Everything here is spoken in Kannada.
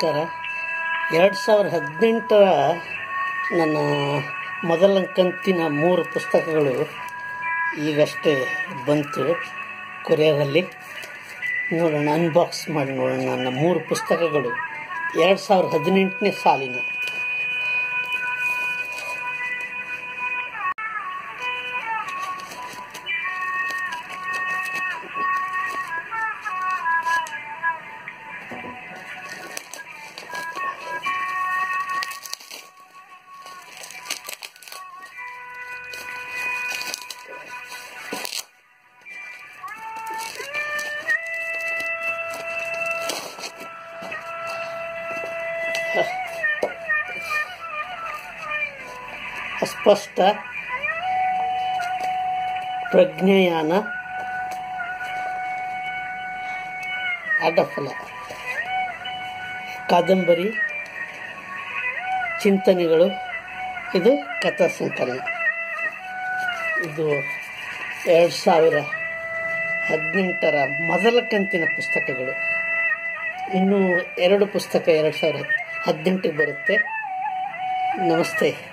ನಮಸ್ಕಾರ ಎರಡು ಸಾವಿರದ ಹದಿನೆಂಟರ ನನ್ನ ಮೊದಲ ಕಂತಿನ ಮೂರು ಪುಸ್ತಕಗಳು ಈಗಷ್ಟೇ ಬಂತು ಕೊರಿಯರಲ್ಲಿ ನೋಡೋಣ ಅನ್ಬಾಕ್ಸ್ ಮಾಡಿ ನೋಡೋಣ ನನ್ನ ಮೂರು ಪುಸ್ತಕಗಳು ಎರಡು ಸಾವಿರದ ಹದಿನೆಂಟನೇ ಸಾಲಿನ ಅಸ್ಪಷ್ಟ ಪ್ರಜ್ಞೆಯಾನ ಅಡ್ಡಫಲ ಕಾದಂಬರಿ ಚಿಂತನೆಗಳು ಇದು ಕಥಾ ಸಂಕಲನ ಇದು ಎರಡು ಸಾವಿರ ಹದಿನೆಂಟರ ಮೊದಲ ಕಂತಿನ ಪುಸ್ತಕಗಳು ಇನ್ನು ಎರಡು ಪುಸ್ತಕ ಎರಡು ಸಾವಿರ ಹದಿನೆಂಟಿಗೆ ಬರುತ್ತೆ ನಮಸ್ತೆ